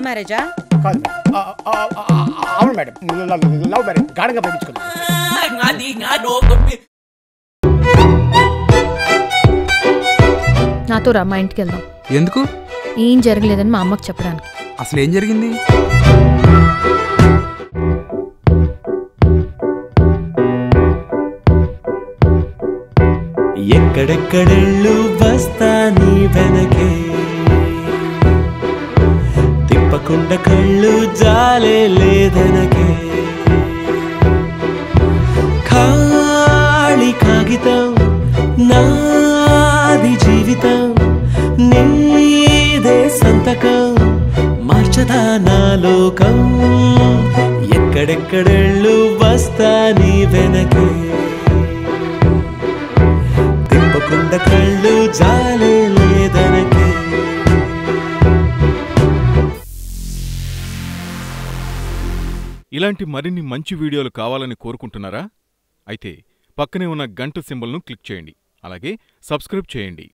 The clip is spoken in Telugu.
మ్యారేజా కాదు మేడం ఆ, ఆ, ఆ, ఆ, అవును మేడం లవ్- లవ్ మ్యారేజ్ గాఢంగా ప్రేమించుకున్నాను నాతో రా మా ఇంటికి వెళ్దాం ఎందుకు ఏం జరగలేదని మా అమ్మకి చెప్పడానికి అసలు ఏం జరిగింది ఎక్కడెక్కడెళ్ళు వస్తా నీ వెనకే తిప్పకుండా కళ్ళు జాలే లేదనకే ఖాళీ కాగితం నాది జీవితం నీదే సంతకం మార్చదా నా లోకం ఎక్కడెక్కడెళ్ళు వస్తా నీ వెనకే తిప్పకుండా కళ్ళు జాలే లేదనకే ఇలాంటి మరిన్ని మంచి వీడియోలు కావాలని కోరుకుంటున్నారా అయితే పక్కనే ఉన్న గంట సింబల్ను క్లిక్ చేయండి అలాగే సబ్స్క్రైబ్ చేయండి